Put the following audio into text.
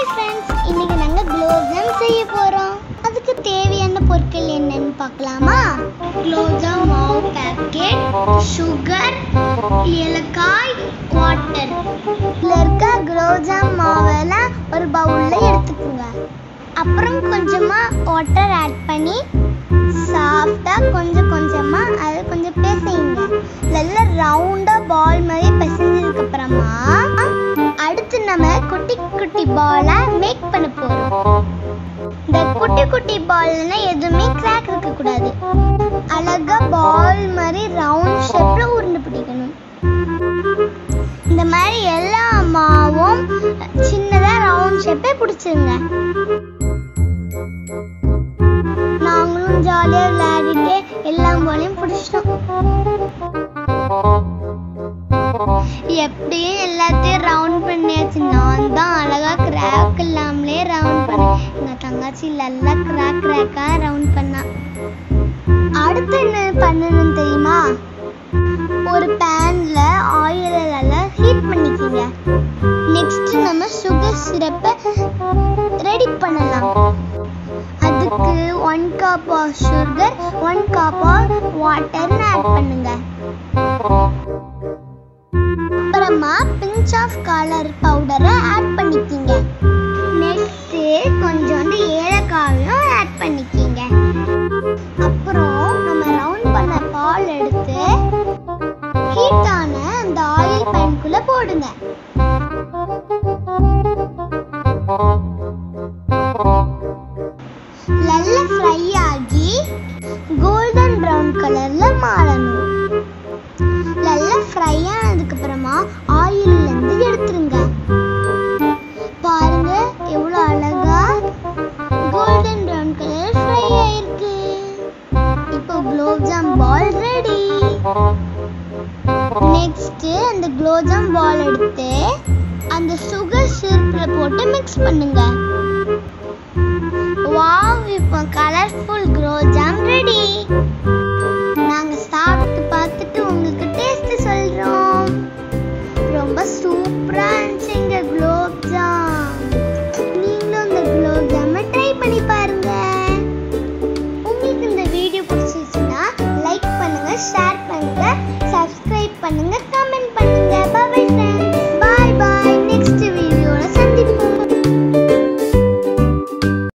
friends இன்னைக்கு நாங்க குலோப்ஜாம் செய்ய போறோம் அதுக்கு தேவையான பொருட்கள் என்னன்னு பார்க்கலாமா குலோப்ஜாம் மாவு பேக்கெட் சுகர் ஏலக்காய் வாட்டர் இதுல இருக்க குலோப்ஜாம் மாவெல்லாம் ஒரு பவுல்ல எடுத்துக்கோங்க அப்புறம் கொஞ்சமா வாட்டர் ஆட் பண்ணி சாஃப்டா கொஞ்சம் கொஞ்சமா அதை கொஞ்சம் பிசையுங்க நல்லா ரவுண்டா பால் மாதிரி பிசைஞ்சதுக்கு அப்புறமா அடுத்து நம்ம குட்டி குட்டி பாலா மேக் பண்ண போறோம் இந்த குட்டி குட்டி பால்னா எதுவுமே கிராக் இருக்க கூடாது அழகா பால் மாதிரி ரவுண்ட் ஷேப்ல உருண்டை பிடிக்கணும் இந்த மாதிரி எல்லா மாவும் சின்னதா ரவுண்ட் ஷேப்பே பிடிச்சிருங்க நாங்களும் ஜாலியா விளையாடிட்டு எல்லா பாலையும் பிடிச்சிட்டோம் எப்படியும் எல்லாத்தையும் ரவுண்ட் பண்ணியாச்சு நான் தான் அழகா கிராக் இல்லாமலே ரவுண்ட் பண்ணேன் எங்க தங்கச்சி நல்லா கிராக் கிராக்கா ரவுண்ட் பண்ணா அடுத்து என்ன பண்ணணும் தெரியுமா ஒரு பேன்ல ஆயில நல்லா ஹீட் பண்ணிக்கோங்க நெக்ஸ்ட் நம்ம சுகர் சிரப்பை ரெடி பண்ணலாம் அதுக்கு one cup of sugar one cup of வாட்டர்னு ஆட் பண்ணுங்க அப்புறமா பிஞ்ச் ஆஃப் கலர் பவுடரை ஆட் பண்ணிக்கிங்க நெக்ஸ்ட் கொஞ்சோண்டு ஏலக்காயும் ஆட் பண்ணிக்கிங்க அப்புறம் நம்ம ரவுண்ட் பண்ண பால் எடுத்து ஹீட்டான அந்த ஆயில் பேனுக்குள்ள போடுங்க நல்லா ஃப்ரை ஆகி கோல்டன் பிரவுன் கலர்ல மாறணும் நல்லா ஃப்ரை ஆனதுக்கு அப்புறமா ஆயில்ல இருந்து எடுத்துருங்க பாருங்க எவ்வளவு அழகா கோல்டன் பிரவுன் கலர் ஃப்ரை ஆயிருக்கு இப்போ குலோப்ஜாம் பால் ரெடி நெக்ஸ்ட் அந்த குலோப்ஜாம் பால் எடுத்து அந்த சுகர் சிரப்ல போட்டு மிக்ஸ் பண்ணுங்க வாவ் இப்போ கலர்ஃபுல் குலோப்ஜாம் ரெடி நாங்க சாப்பிட்டு பார்த்துட்டு உங்களுக்கு டேஸ்ட் சொல்றோம் ரொம்ப சூப்பரா இருந்துச்சுங்க குலோப்ஜாம் நீங்களும் இந்த குலோப்ஜாமை ட்ரை பண்ணி பாருங்க உங்களுக்கு இந்த வீடியோ பிடிச்சிருச்சுன்னா லைக் பண்ணுங்க ஷேர் பண்ணுங்க